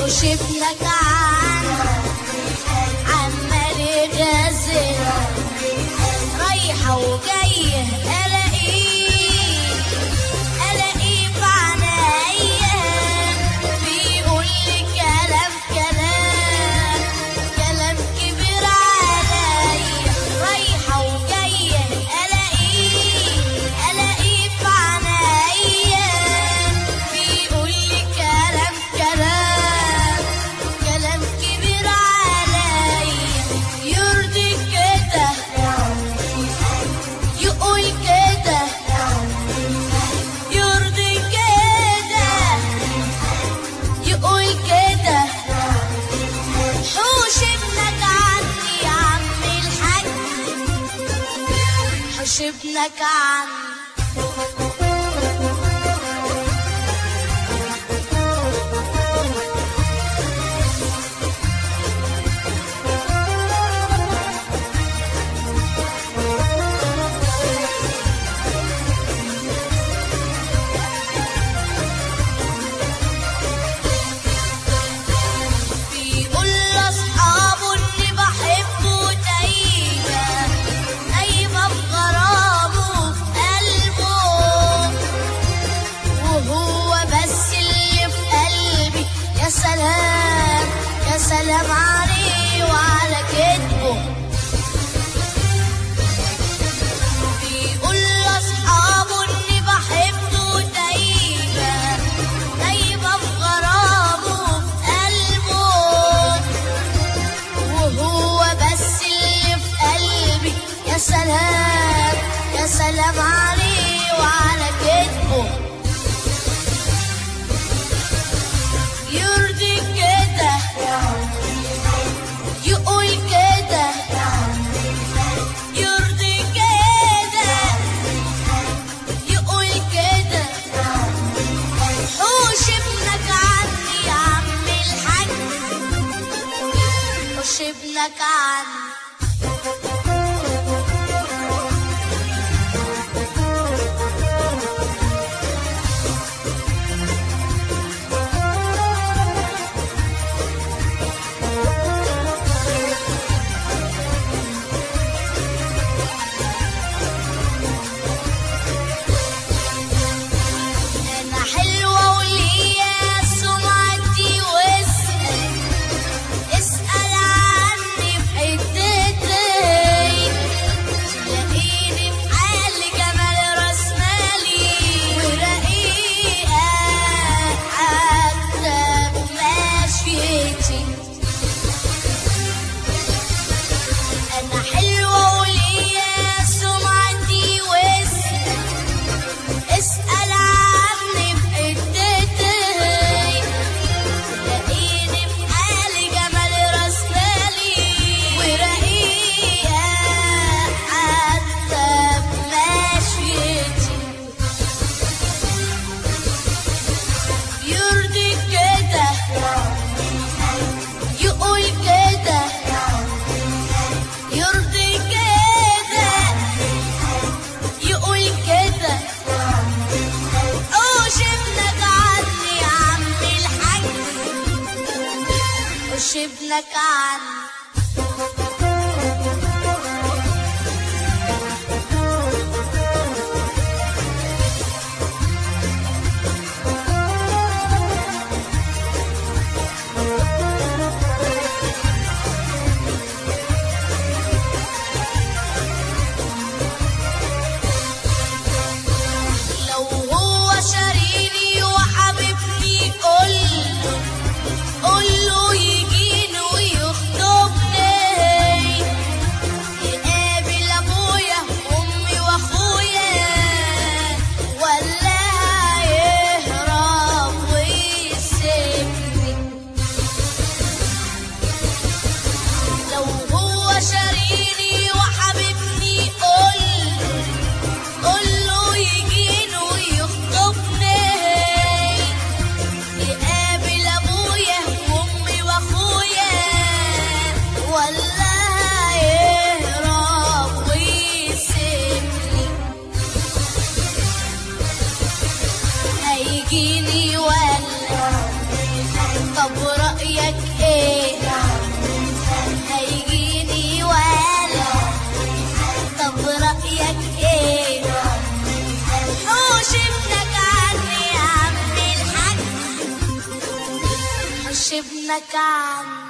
وشفنك عنه عمال يغازل رايحة وجاية ألاقيه ألاقيه في عنايا بيقول لي كلام كلام كلام كبير عليا رايحة وجاية ألاقيه ألاقيه في عنايا بيقول لي كلام كلام كلام كبير عليا يرضي كده يقول كده يرضي كده يقول كده حوش ابنك عني يا عم الحاج حوش ابنك عني بيقول لاصحابه اني بحبه دايما دايما بغرامه في قلبه وهو بس اللي في قلبي يا سلام يا سلام عليه وعلى كتبه بيقول لاصحابه اني بحبه دايما دايما بغرامه في قلبه وهو بس اللي في قلبي يا سلام يا سلام عليه وعلى كتبه يرضي كده يقول كده يرضي كده يقول كده حوش ابنك عني يا عم الحاج حوش ابنك عني انا حلوه وليا سمعتي واسال اسال عني في حتتي تلاقيني في حال جمال راس مالي ورقيقه حتى بمشيتي انا حلوه وليا سمعتي واسال اسأل عني في حتتي تلاقيني في حالي جمال راس مالي ورقيقة حتى بمشيتي يرضي كده يقول كده يرضي كده يقول كده اوش ابنك عني يا عم الحاج اوش ابنك عني لو هو شاريني وحبيبني قول قول له يجيني ويخطبني يقابل ابويا وامي واخويا ولا يهرب ويسيبني لو هو شاريني وحبيبني قول قول له يجيني ويخطبني يقابل ابويا وامي واخويا ولا يهرب ويسيبني هيجيني ولا طب رأيك ايه هيجيني ولا طب رأيك ايه حوش ابنك عني يا عم الحاج حوش ابنك عني